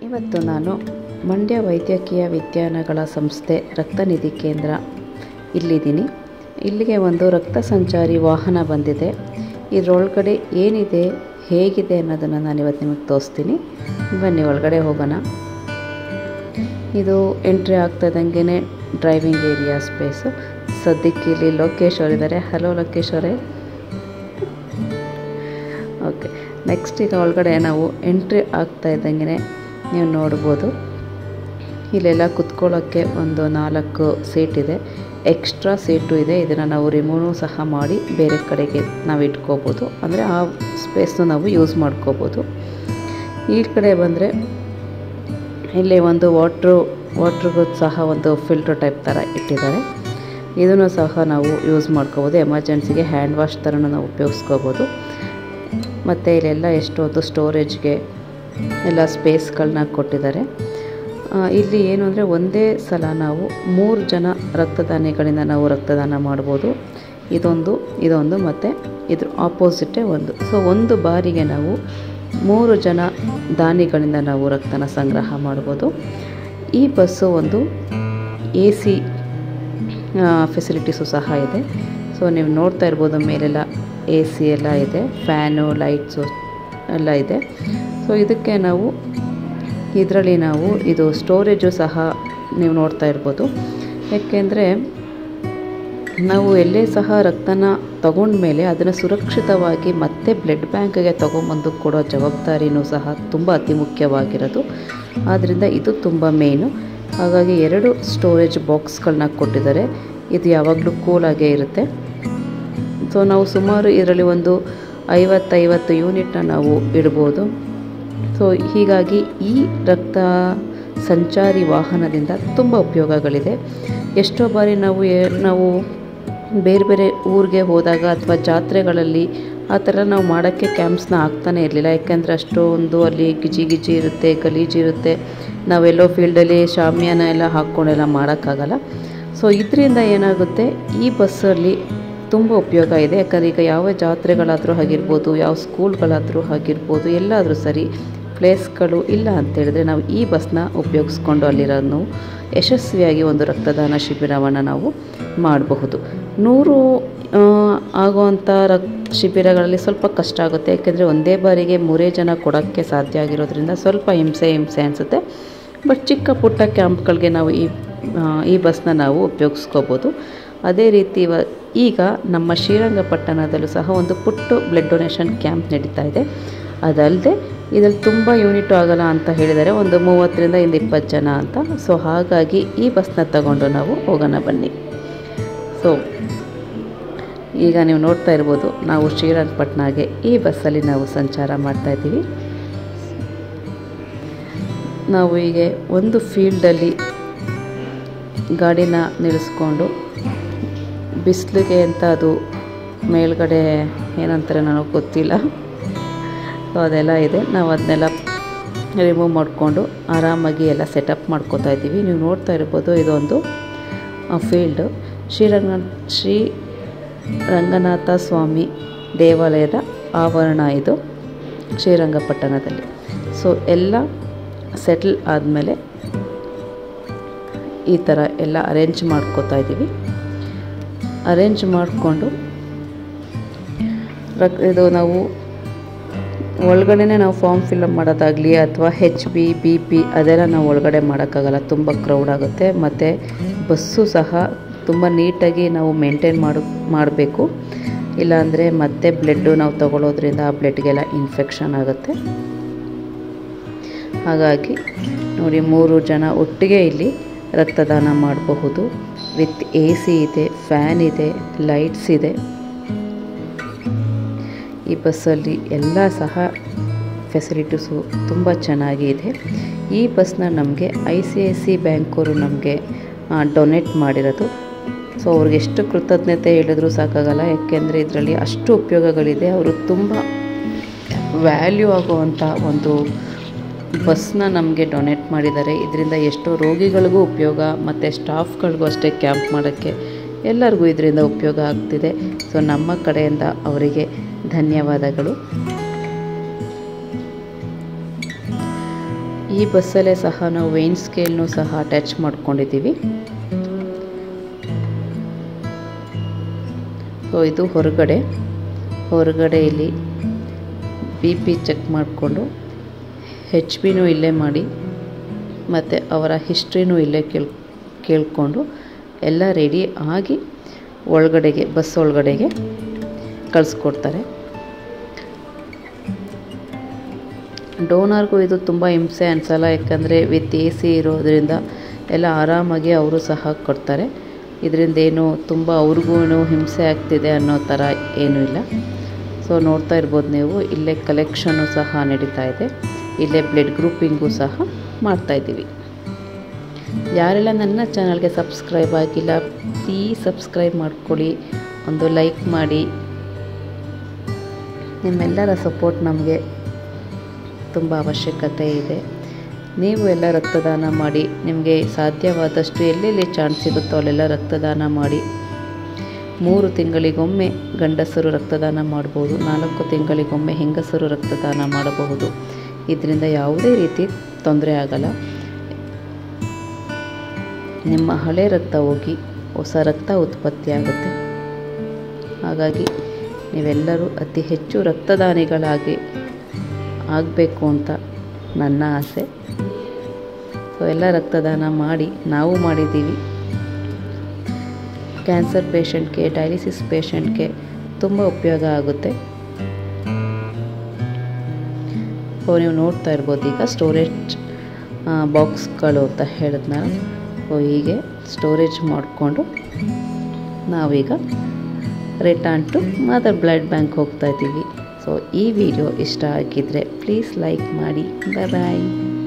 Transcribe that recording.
ಇವತ್ತು ನಾನು ಮಂಡ್ಯ ವೈದ್ಯಕೀಯ ವಿಜ್ಞಾನಗಳ ಸಂಸ್ಥೆ ರಕ್ತನಿಧಿ ಕೇಂದ್ರ ಇಲ್ಲಿದ್ದೀನಿ ಇಲ್ಲಿಗೆ ಒಂದು ರಕ್ತ ಸಂಚಾರಿ ವಾಹನ ಬಂದಿದೆ ಇದರೊಳಗಡೆ ಏನಿದೆ ಹೇಗಿದೆ ಅನ್ನೋದನ್ನು ನಾನು ಇವತ್ತು ನಿಮಗೆ ತೋರಿಸ್ತೀನಿ ಬನ್ನಿ ಒಳಗಡೆ ಹೋಗೋಣ ಇದು ಎಂಟ್ರಿ ಆಗ್ತದಂಗೆ ಡ್ರೈವಿಂಗ್ ಏರಿಯಾ ಸ್ಪೇಸು ಸದ್ಯಕ್ಕೆ ಇಲ್ಲಿ ಲೋಕೇಶ್ ಅವರಿದ್ದಾರೆ ಹಲೋ ಲೋಕೇಶ್ ಅವರೇ ಓಕೆ ನೆಕ್ಸ್ಟ್ ಈಗ ಒಳಗಡೆ ನಾವು ಎಂಟ್ರಿ ಆಗ್ತಾ ಇದ್ದಂಗೆ ನೀವು ನೋಡ್ಬೋದು ಇಲ್ಲೆಲ್ಲ ಕುತ್ಕೊಳ್ಳೋಕ್ಕೆ ಒಂದು ನಾಲ್ಕು ಸೀಟ್ ಇದೆ ಎಕ್ಸ್ಟ್ರಾ ಸೀಟು ಇದೆ ಇದನ್ನು ನಾವು ರಿಮೂವ್ ಸಹ ಮಾಡಿ ಬೇರೆ ಕಡೆಗೆ ನಾವು ಇಟ್ಕೋಬೋದು ಅಂದರೆ ಆ ಸ್ಪೇಸ್ನ ನಾವು ಯೂಸ್ ಮಾಡ್ಕೋಬೋದು ಈ ಕಡೆ ಬಂದರೆ ಇಲ್ಲಿ ಒಂದು ವಾಟ್ರು ವಾಟ್ರಿಗೂ ಸಹ ಒಂದು ಫಿಲ್ಟರ್ ಟೈಪ್ ಥರ ಇಟ್ಟಿದ್ದಾರೆ ಇದನ್ನು ಸಹ ನಾವು ಯೂಸ್ ಮಾಡ್ಕೋಬೋದು ಎಮರ್ಜೆನ್ಸಿಗೆ ಹ್ಯಾಂಡ್ ವಾಶ್ ಥರನೂ ನಾವು ಉಪಯೋಗಿಸ್ಕೋಬೋದು ಮತ್ತು ಇಲ್ಲೆಲ್ಲ ಎಷ್ಟೊಂದು ಸ್ಟೋರೇಜ್ಗೆ ಎಲ್ಲ ಸ್ಪೇಸ್ಗಳನ್ನ ಕೊಟ್ಟಿದ್ದಾರೆ ಇಲ್ಲಿ ಏನು ಅಂದರೆ ಒಂದೇ ಸಲ ನಾವು ಮೂರು ಜನ ರಕ್ತದಾನಿಗಳಿಂದ ನಾವು ರಕ್ತದಾನ ಮಾಡ್ಬೋದು ಇದೊಂದು ಇದೊಂದು ಮತ್ತು ಇದ್ರ ಆಪೋಸಿಟೇ ಒಂದು ಸೊ ಒಂದು ಬಾರಿಗೆ ನಾವು ಮೂರು ಜನ ದಾನಿಗಳಿಂದ ನಾವು ರಕ್ತನ ಸಂಗ್ರಹ ಮಾಡ್ಬೋದು ಈ ಬಸ್ಸು ಒಂದು ಎ ಸಿ ಫೆಸಿಲಿಟೀಸು ಸಹ ಇದೆ ಸೊ ನೀವು ನೋಡ್ತಾ ಇರ್ಬೋದು ಮೇಲೆಲ್ಲ ಎ ಸಿ ಎಲ್ಲ ಇದೆ ಫ್ಯಾನು ಲೈಟ್ಸು ಎಲ್ಲ ಇದೆ ಸೊ ಇದಕ್ಕೆ ನಾವು ಇದರಲ್ಲಿ ನಾವು ಇದು ಸ್ಟೋರೇಜು ಸಹ ನೀವು ನೋಡ್ತಾ ಇರ್ಬೋದು ಯಾಕೆಂದರೆ ನಾವು ಎಲ್ಲೇ ಸಹ ರಕ್ತನ ತಗೊಂಡ್ಮೇಲೆ ಅದನ್ನು ಸುರಕ್ಷಿತವಾಗಿ ಮತ್ತೆ ಬ್ಲಡ್ ಬ್ಯಾಂಕ್ಗೆ ತೊಗೊಂಬಂದು ಕೊಡೋ ಜವಾಬ್ದಾರಿನೂ ಸಹ ತುಂಬ ಅತಿ ಮುಖ್ಯವಾಗಿರೋದು ಆದ್ದರಿಂದ ಇದು ತುಂಬ ಮೇಯ್ನು ಹಾಗಾಗಿ ಎರಡು ಸ್ಟೋರೇಜ್ ಬಾಕ್ಸ್ಗಳನ್ನ ಕೊಟ್ಟಿದ್ದಾರೆ ಇದು ಯಾವಾಗಲೂ ಕೂಲಾಗೇ ಇರುತ್ತೆ ಸೊ ನಾವು ಸುಮಾರು ಇದರಲ್ಲಿ ಒಂದು ಐವತ್ತೈವತ್ತು ಯೂನಿಟ್ನ ನಾವು ಇಡ್ಬೋದು ಸೊ ಹೀಗಾಗಿ ಈ ರಕ್ತ ಸಂಚಾರಿ ವಾಹನದಿಂದ ತುಂಬ ಉಪಯೋಗಗಳಿದೆ ಎಷ್ಟೋ ಬಾರಿ ನಾವು ನಾವು ಬೇರೆ ಬೇರೆ ಊರಿಗೆ ಹೋದಾಗ ಅಥವಾ ಜಾತ್ರೆಗಳಲ್ಲಿ ಆ ಥರ ನಾವು ಮಾಡೋಕ್ಕೆ ಕ್ಯಾಂಪ್ಸ್ನ ಆಗ್ತಾನೆ ಇರಲಿಲ್ಲ ಯಾಕೆಂದರೆ ಅಷ್ಟೊಂದು ಅಲ್ಲಿ ಗಿಜಿ ಗಿಜಿ ಇರುತ್ತೆ ಗಲೀಜಿರುತ್ತೆ ನಾವೆಲ್ಲೋ ಫೀಲ್ಡಲ್ಲಿ ಶಾಮಿಯಾನ ಎಲ್ಲ ಹಾಕ್ಕೊಂಡೆಲ್ಲ ಮಾಡೋಕ್ಕಾಗಲ್ಲ ಸೊ ಇದರಿಂದ ಏನಾಗುತ್ತೆ ಈ ಬಸ್ಸಲ್ಲಿ ತುಂಬ ಉಪಯೋಗ ಇದೆ ಯಾಕಂದರೆ ಈಗ ಯಾವ ಜಾತ್ರೆಗಳಾದರೂ ಆಗಿರ್ಬೋದು ಯಾವ ಸ್ಕೂಲ್ಗಳಾದರೂ ಆಗಿರ್ಬೋದು ಎಲ್ಲಾದರೂ ಸರಿ ಪ್ಲೇಸ್ಗಳು ಇಲ್ಲ ಅಂತ ಹೇಳಿದ್ರೆ ನಾವು ಈ ಬಸ್ನ ಉಪಯೋಗಿಸ್ಕೊಂಡು ಅಲ್ಲಿರೋದು ಯಶಸ್ವಿಯಾಗಿ ಒಂದು ರಕ್ತದಾನ ಶಿಬಿರವನ್ನು ನಾವು ಮಾಡಬಹುದು ನೂರು ಆಗುವಂಥ ರಕ್ ಶಿಬಿರಗಳಲ್ಲಿ ಸ್ವಲ್ಪ ಕಷ್ಟ ಆಗುತ್ತೆ ಯಾಕೆಂದರೆ ಒಂದೇ ಬಾರಿಗೆ ಮೂರೇ ಜನ ಕೊಡೋಕ್ಕೆ ಸಾಧ್ಯ ಆಗಿರೋದ್ರಿಂದ ಸ್ವಲ್ಪ ಹಿಂಸೆ ಹಿಂಸೆ ಅನಿಸುತ್ತೆ ಬಟ್ ಚಿಕ್ಕ ಪುಟ್ಟ ಕ್ಯಾಂಪ್ಗಳಿಗೆ ನಾವು ಈ ಈ ಬಸ್ನ ನಾವು ಉಪಯೋಗಿಸ್ಕೋಬೋದು ಅದೇ ರೀತಿ ಇವ ಈಗ ನಮ್ಮ ಶ್ರೀರಂಗಪಟ್ಟಣದಲ್ಲೂ ಸಹ ಒಂದು ಪುಟ್ಟು ಬ್ಲಡ್ ಡೊನೇಷನ್ ಕ್ಯಾಂಪ್ ನಡೀತಾ ಇದೆ ಅದಲ್ಲದೆ ಇದರಲ್ಲಿ ತುಂಬ ಯೂನಿಟು ಆಗೋಲ್ಲ ಅಂತ ಹೇಳಿದ್ದಾರೆ ಒಂದು ಮೂವತ್ತರಿಂದ ಇಂದ ಇಪ್ಪತ್ತು ಜನ ಅಂತ ಸೊ ಹಾಗಾಗಿ ಈ ಬಸ್ನ ತಗೊಂಡು ನಾವು ಹೋಗೋಣ ಬನ್ನಿ ಸೊ ಈಗ ನೀವು ನೋಡ್ತಾ ಇರ್ಬೋದು ನಾವು ಶ್ರೀರಂಗಪಟ್ಟಣಗೆ ಈ ಬಸ್ಸಲ್ಲಿ ನಾವು ಸಂಚಾರ ಮಾಡ್ತಾಯಿದ್ದೀವಿ ನಾವು ಹೀಗೆ ಒಂದು ಫೀಲ್ಡಲ್ಲಿ ಗಾಡಿನ ನಿಲ್ಲಿಸ್ಕೊಂಡು ಬಿಸಿಲಿಗೆ ಅಂತ ಅದು ಮೇಲ್ಗಡೆ ಏನಂತಾರೆ ನನಗೆ ಗೊತ್ತಿಲ್ಲ ಸೊ ಅದೆಲ್ಲ ಇದೆ ನಾವು ಅದನ್ನೆಲ್ಲ ರಿಮೂವ್ ಮಾಡಿಕೊಂಡು ಆರಾಮಾಗಿ ಎಲ್ಲ ಸೆಟಪ್ ಮಾಡ್ಕೋತಾ ಇದ್ದೀವಿ ನೀವು ನೋಡ್ತಾ ಇರ್ಬೋದು ಇದೊಂದು ಫೀಲ್ಡು ಶ್ರೀರಂಗ ಶ್ರೀ ರಂಗನಾಥ ಸ್ವಾಮಿ ದೇವಾಲಯದ ಆವರಣ ಇದು ಶ್ರೀರಂಗಪಟ್ಟಣದಲ್ಲಿ ಸೊ ಎಲ್ಲ ಸೆಟ್ಲ್ ಆದಮೇಲೆ ಈ ಥರ ಎಲ್ಲ ಅರೇಂಜ್ ಮಾಡ್ಕೋತಾ ಇದ್ದೀವಿ ಅರೇಂಜ್ ಮಾಡಿಕೊಂಡು ರಕ್ ಇದು ನಾವು ಒಳಗಡೆನೇ ನಾವು ಫಾರ್ಮ್ ಫಿಲಪ್ ಮಾಡೋದಾಗಲಿ ಅಥವಾ ಹೆಚ್ ಬಿ ಬಿ ಪಿ ಅದೆಲ್ಲ ನಾವು ಒಳಗಡೆ ಮಾಡೋಕ್ಕಾಗಲ್ಲ ತುಂಬ ಕ್ರೌಡ್ ಆಗುತ್ತೆ ಮತ್ತು ಬಸ್ಸು ಸಹ ತುಂಬ ನೀಟಾಗಿ ನಾವು ಮೇಂಟೈನ್ ಮಾಡು ಮಾಡಬೇಕು ಇಲ್ಲಾಂದರೆ ಮತ್ತೆ ಬ್ಲಡ್ಡು ನಾವು ತಗೊಳ್ಳೋದ್ರಿಂದ ಆ ಬ್ಲಡ್ಗೆಲ್ಲ ಇನ್ಫೆಕ್ಷನ್ ಆಗುತ್ತೆ ಹಾಗಾಗಿ ನೋಡಿ ಮೂರು ಜನ ಒಟ್ಟಿಗೆ ಇಲ್ಲಿ ರಕ್ತದಾನ ಮಾಡಬಹುದು ವಿತ್ ಎ ಸಿ ಇದೆ ಫ್ಯಾನ್ ಇದೆ ಲೈಟ್ಸ್ ಇದೆ ಈ ಬಸ್ಸಲ್ಲಿ ಎಲ್ಲ ಸಹ ಫೆಸಿಲಿಟೀಸು ತುಂಬ ಚೆನ್ನಾಗಿದೆ ಈ ಬಸ್ನ ನಮಗೆ ಐ ಸಿ ಐ ಸಿ ಬ್ಯಾಂಕವರು ನಮಗೆ ಡೊನೇಟ್ ಮಾಡಿರೋದು ಸೊ ಅವ್ರಿಗೆ ಎಷ್ಟು ಕೃತಜ್ಞತೆ ಹೇಳಿದ್ರೂ ಸಾಕಾಗಲ್ಲ ಯಾಕೆಂದರೆ ಇದರಲ್ಲಿ ಅಷ್ಟು ಉಪಯೋಗಗಳಿದೆ ಅವರು ತುಂಬ ವ್ಯಾಲ್ಯೂ ಆಗುವಂಥ ಒಂದು ಬಸ್ನ ನಮಗೆ ಡೊನೇಟ್ ಮಾಡಿದ್ದಾರೆ ಇದರಿಂದ ಎಷ್ಟೋ ರೋಗಿಗಳಿಗೂ ಉಪಯೋಗ ಮತ್ತು ಸ್ಟಾಫ್ಗಳಿಗೂ ಅಷ್ಟೇ ಕ್ಯಾಂಪ್ ಮಾಡೋಕ್ಕೆ ಎಲ್ಲರಿಗೂ ಇದರಿಂದ ಉಪಯೋಗ ಆಗ್ತಿದೆ ಸೊ ನಮ್ಮ ಕಡೆಯಿಂದ ಅವರಿಗೆ ಧನ್ಯವಾದಗಳು ಈ ಬಸ್ಸಲ್ಲೇ ಸಹ ನಾವು ವೇನ್ ಸ್ಕೇಲ್ನೂ ಸಹ ಅಟ್ಯಾಚ್ ಮಾಡ್ಕೊಂಡಿದ್ದೀವಿ ಸೊ ಇದು ಹೊರಗಡೆ ಹೊರಗಡೆ ಇಲ್ಲಿ ಬಿ ಪಿ ಚೆಕ್ ಮಾಡಿಕೊಂಡು ಹೆಚ್ ಬಿನೂ ಇಲ್ಲೇ ಮಾಡಿ ಮತ್ತು ಅವರ ಹಿಸ್ಟ್ರಿನೂ ಇಲ್ಲೇ ಕೇಳ್ ಕೇಳಿಕೊಂಡು ಎಲ್ಲ ರೆಡಿ ಆಗಿ ಒಳಗಡೆಗೆ ಬಸ್ ಒಳಗಡೆಗೆ ಕಳಿಸ್ಕೊಡ್ತಾರೆ ಡೋನರ್ಗೂ ಇದು ತುಂಬ ಹಿಂಸೆ ಅನಿಸಲ್ಲ ಯಾಕಂದರೆ ವಿತ್ ಎ ಸಿ ಇರೋದ್ರಿಂದ ಎಲ್ಲ ಆರಾಮಾಗಿ ಅವರು ಸಹ ಕೊಡ್ತಾರೆ ಇದರಿಂದ ಏನು ತುಂಬ ಅವ್ರಿಗೂ ಹಿಂಸೆ ಆಗ್ತಿದೆ ಅನ್ನೋ ಥರ ಏನೂ ಇಲ್ಲ ಸೊ ನೋಡ್ತಾ ಇರ್ಬೋದು ನೀವು ಇಲ್ಲೇ ಕಲೆಕ್ಷನ್ನು ಸಹ ನಡೀತಾ ಇದೆ ಇಲ್ಲೇ ಬ್ಲಡ್ ಗ್ರೂಪಿಂಗು ಸಹ ಮಾಡ್ತಾಯಿದ್ದೀವಿ ಯಾರೆಲ್ಲ ನನ್ನ ಚಾನಲ್ಗೆ ಸಬ್ಸ್ಕ್ರೈಬ್ ಆಗಿಲ್ಲ ಪ್ಲೀಸ್ ಸಬ್ಸ್ಕ್ರೈಬ್ ಮಾಡ್ಕೊಳ್ಳಿ ಒಂದು ಲೈಕ್ ಮಾಡಿ ನಿಮ್ಮೆಲ್ಲರ ಸಪೋರ್ಟ್ ನಮಗೆ ತುಂಬ ಅವಶ್ಯಕತೆ ಇದೆ ನೀವು ಎಲ್ಲ ರಕ್ತದಾನ ಮಾಡಿ ನಿಮಗೆ ಸಾಧ್ಯವಾದಷ್ಟು ಎಲ್ಲೆಲ್ಲಿ ಚಾನ್ಸ್ ಸಿಗುತ್ತೋ ಅಲ್ಲೆಲ್ಲ ರಕ್ತದಾನ ಮಾಡಿ ಮೂರು ತಿಂಗಳಿಗೊಮ್ಮೆ ಗಂಡಸರು ರಕ್ತದಾನ ಮಾಡ್ಬೋದು ನಾಲ್ಕು ತಿಂಗಳಿಗೊಮ್ಮೆ ಹೆಂಗಸರು ರಕ್ತದಾನ ಮಾಡಬಹುದು ಇದರಿಂದ ಯಾವುದೇ ರೀತಿ ತೊಂದರೆ ಆಗಲ್ಲ ನಿಮ್ಮ ಹಳೆ ರಕ್ತ ಹೋಗಿ ಹೊಸ ರಕ್ತ ಉತ್ಪತ್ತಿ ಆಗುತ್ತೆ ಹಾಗಾಗಿ ನೀವೆಲ್ಲರೂ ಅತಿ ಹೆಚ್ಚು ರಕ್ತದಾನಿಗಳಾಗಿ ಆಗಬೇಕು ಅಂತ ನನ್ನ ಆಸೆ ಸೊ ಎಲ್ಲ ರಕ್ತದಾನ ಮಾಡಿ ನಾವು ಮಾಡಿದ್ದೀವಿ ಕ್ಯಾನ್ಸರ್ ಪೇಷಂಟ್ಗೆ ಡಯಾಲಿಸಿಸ್ ಪೇಷಂಟ್ಗೆ ತುಂಬ ಉಪಯೋಗ ಆಗುತ್ತೆ ಸೊ ನೀವು ನೋಡ್ತಾ ಇರ್ಬೋದು ಈಗ ಸ್ಟೋರೇಜ್ ಬಾಕ್ಸ್ಗಳು ಅಂತ ಹೇಳಿದ್ನ ಸೊ ಹೀಗೆ ಸ್ಟೋರೇಜ್ ಮಾಡಿಕೊಂಡು ನಾವೀಗ return to mother blood bank ಹೋಗ್ತಾ ಇದ್ದೀವಿ ಸೊ ಈ ವಿಡಿಯೋ ಇಷ್ಟ ಆಗಿದ್ದರೆ ಪ್ಲೀಸ್ ಲೈಕ್ ಮಾಡಿ ಬಾಯ್ ಬಾಯ್